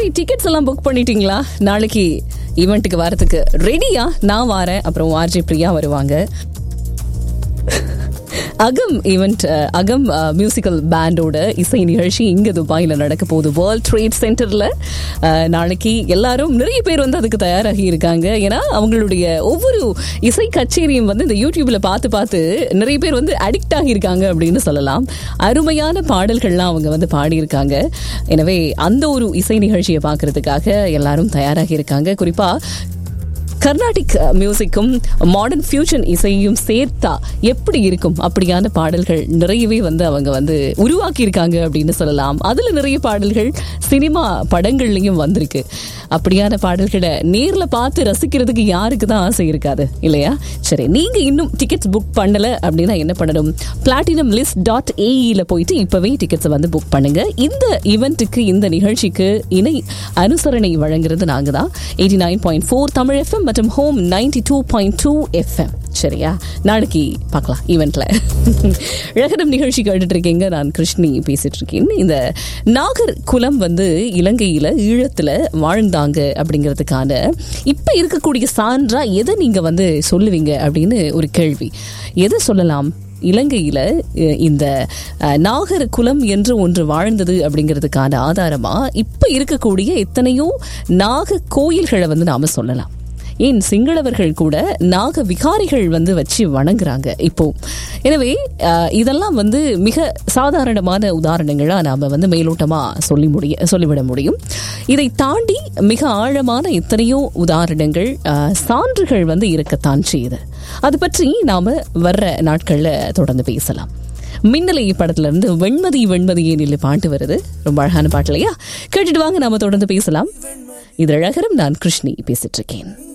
tickets எல்லாம் book பண்ணிட்டீங்களா நாளைக்கு ஈவெண்ட்டுக்கு வரதுக்கு ரெடியா நான் வரேன் அப்புறம் ஆர்ஜே பிரியா வருவாங்க அகம் ஈவெண்ட் அகம் மியூசிக்கல் பேண்டோட இசை நிகழ்ச்சி இங்கே துபாயில் நடக்க போகுது வேர்ல்ட் ட்ரேட் சென்டரில் நாளைக்கு எல்லாரும் நிறைய பேர் வந்து அதுக்கு தயாராகி இருக்காங்க ஏன்னா அவங்களுடைய ஒவ்வொரு இசை கச்சேரியும் வந்து இந்த யூடியூப்ல பார்த்து பார்த்து நிறைய பேர் வந்து அடிக்ட் ஆகியிருக்காங்க அப்படின்னு சொல்லலாம் அருமையான பாடல்கள்லாம் அவங்க வந்து பாடியிருக்காங்க எனவே அந்த ஒரு இசை நிகழ்ச்சியை பார்க்கறதுக்காக எல்லாரும் தயாராகி இருக்காங்க குறிப்பாக கர்நாடிக் மியூசிக்கும் மாடர்ன் ஃபியூஷன் இசையும் சேர்த்தா எப்படி இருக்கும் அப்படியான பாடல்கள் நிறையவே வந்து அவங்க வந்து உருவாக்கி இருக்காங்க அப்படின்னு சொல்லலாம் அதுல நிறைய பாடல்கள் சினிமா படங்கள்லயும் வந்திருக்கு அப்படியான பாடல்களை நேர்ல பார்த்து ரசிக்கிறதுக்கு யாருக்கு தான் ஆசை இருக்காது இல்லையா சரி நீங்க இன்னும் டிக்கெட்ஸ் புக் பண்ணல அப்படின்னா என்ன பண்ணணும் பிளாட்டினம் லிஸ்ட் டாட் ஏஇல போயிட்டு இப்பவே டிக்கெட்ஸ் வந்து புக் பண்ணுங்க இந்த ஈவெண்ட்டுக்கு இந்த நிகழ்ச்சிக்கு இணை அனுசரணை வழங்குறது நாங்க தான் eighty nine point four Tamil FM மற்றும் home ninety two point two FM சரியா நாளைக்கு பார்க்கலாம் ஈவெண்ட்லழகரம் நிகழ்ச்சி கேட்டுட்டு இருக்கீங்க நான் கிருஷ்ணி பேசிட்டு இருக்கேன் இந்த நாகர் குலம் வந்து இலங்கையில ஈழத்துல வாழ்ந்தாங்க அப்படிங்கிறதுக்கான இப்ப இருக்கக்கூடிய சான்றா எதை நீங்க வந்து சொல்லுவீங்க அப்படின்னு ஒரு கேள்வி எதை சொல்லலாம் இலங்கையில இந்த நாகர் குலம் என்று ஒன்று வாழ்ந்தது அப்படிங்கிறதுக்கான ஆதாரமா இப்ப இருக்கக்கூடிய எத்தனையோ நாக கோயில்களை வந்து நாம சொல்லலாம் ஏன் சிங்களவர்கள் கூட நாக விகாரிகள் வந்து வச்சு வணங்குறாங்க இப்போ எனவே இதெல்லாம் வந்து மிக சாதாரணமான உதாரணங்களாக நாம் வந்து மேலோட்டமாக சொல்லி முடிய சொல்லிவிட முடியும் இதை தாண்டி மிக ஆழமான எத்தனையோ உதாரணங்கள் சான்றுகள் வந்து இருக்கத்தான் செய்யுது அது பற்றி நாம் வர்ற நாட்களில் தொடர்ந்து பேசலாம் மின்னலை படத்துல இருந்து வெண்மதி வெண்மதியே நில்லு பாட்டு வருது ரொம்ப அழகான பாட்டு இல்லையா கேட்டுட்டு வாங்க நாம தொடர்ந்து பேசலாம் இது அழகரம் நான் கிருஷ்ணி பேசிட்டு இருக்கேன்